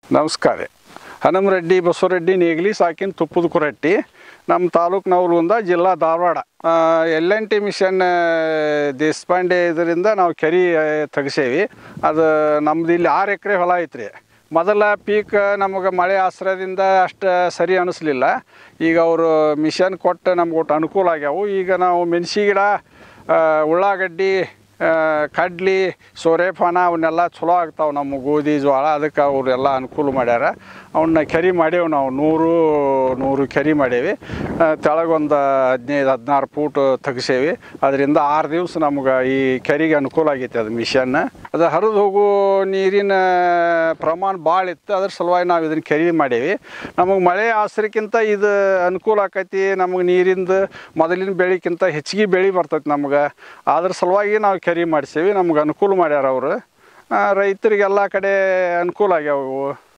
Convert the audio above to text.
ನಮಸ್ಕಾರ ಹನುಮರೆಡ್ಡಿ ಬಸವರೆಡ್ಡಿ ನೇಗ್ಲಿ ಸಾಕಿನ ತುಪ್ಪದ ಕುರಟ್ಟಿ ನಮ್ಮ ತಾಲೂಕಿನವ್ರಿಂದ ಜಿಲ್ಲಾ Dharwad L N T mission Deshpande ಇದರಿಂದ ನಾವು ಕೆರೆ ತೆಗ್ಸೇವಿ ಅದು ನಮ್ದು ಇಲ್ಲಿ ಆರು ಎಕರೆ ಹೊಲ ಐತ್ರಿ ಮೊದಲ ಪೀಕ್ ನಮಗೆ ಮಳೆ ಆಶ್ರಯದಿಂದ ಅಷ್ಟು ಸರಿ ಅನಿಸ್ಲಿಲ್ಲ ಈಗ ಅವರು ಮಿಷನ್ ಕೊಟ್ಟು ನಮ್ಗೆ ಒಟ್ಟು ಅನುಕೂಲ ಆಗ್ಯಾವು ಈಗ ನಾವು ಮೆಣಸಿ ಗಿಡ ಆ, ಉಳ್ಳಾಗಡ್ಡಿ ಆ, ಕಡ್ಲಿ ಸೋರೆಪಾನ ಅವನ್ನೆಲ್ಲ ಚಲೋ ಆಗ್ತಾವೆ ನಮ್ಮ ಗೋಧಿ ಜೋಳ ಅದಕ್ಕೆ ಅವರೆಲ್ಲ ಅನುಕೂಲ ಮಾಡ್ಯಾರ ಅವನ್ನ ಕೆರಿ ಮಾಡೇವು ನಾವು ನೂರು ನೂರು ಕೆರಿ ಮಾಡೇವಿ ತೆಳಗೊಂದು ಹದಿನೈದು ಹದಿನಾರು ಫೂಟ್ ತೆಗ್ಸೇವಿ ಅದರಿಂದ ಆರು ದಿವ್ಸ ನಮ್ಗೆ ಈ ಕೆರಿಗೆ ಅನುಕೂಲ ಆಗೈತೆ ಅದು ಮಿಷನ್ ಅದು ಹರಿದು ಹೋಗೋ ನೀರಿನ ಪ್ರಮಾಣ ಭಾಳ ಇತ್ತು ಅದ್ರ ಸಲುವಾಗಿ ನಾವು ಇದನ್ನು ಕೆರಿ ಮಾಡೇವಿ ನಮಗೆ ಮಳೆ ಆಶ್ರಯಕ್ಕಿಂತ ಇದು ಅನುಕೂಲ ಆಕೈತಿ ನಮಗೆ ನೀರಿಂದ ಮೊದಲಿನ ಬೆಳೆಕ್ಕಿಂತ ಹೆಚ್ಚಿಗೆ ಬೆಳೆ ಬರ್ತೈತಿ ನಮ್ಗೆ ಅದ್ರ ಸಲುವಾಗಿ ನಾವು ಕೆರಿ ಮಾಡಿಸೇವಿ ನಮ್ಗೆ ಅನುಕೂಲ ಮಾಡ್ಯಾರ ಅವರು ರೈತರಿಗೆಲ್ಲ ಕಡೆ ಅನುಕೂಲ ಆಗ್ಯಾವ ಇವು